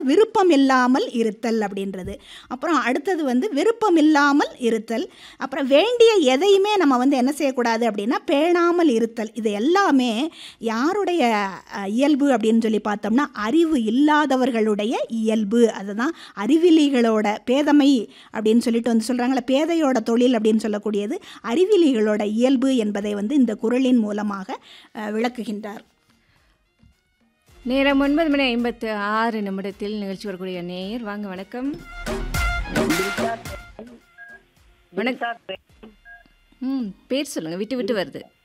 விருப்பம் இல்லாமல் இருத்தல் அப்படின்றது அப்புறம் அடுத்தது வந்து விருப்பம் இல்லாமல் இருத்தல் அப்புறம் வேண்டிய எதையுமே நம்ம வந்து என்ன செய்யக்கூடாது அப்படின்னா பேணாமல் இருத்தல் இது எல்லாமே யாருடைய அஹ், இயல்பு அப்படின்னு சொல்லி பார்த்தோம்னா அறிவு இல்லாதவர்களுடைய இயல்பு அதுதான் அறிவிலிகளோட பேதமை அப்படின்னு சொல்லிட்டு வந்து சொல்கிறாங்களே பேதையோட தொழில் அப்படின்னு சொல்லக்கூடியது அறிவிலிகளோட இயல்பு என்பதை வந்து இந்த குறளின் மூலமாக அஹ், விளக்குகின்றார் நேரம் ஒன்பது மணி ஐம்பத்து ஆறு நிமிடத்தில் நிகழ்ச்சி வரக்கூடிய நேயர் வாங்க வணக்கம் வணக்கம் ம் பேர் சொல்லுங்க விட்டு விட்டு வருது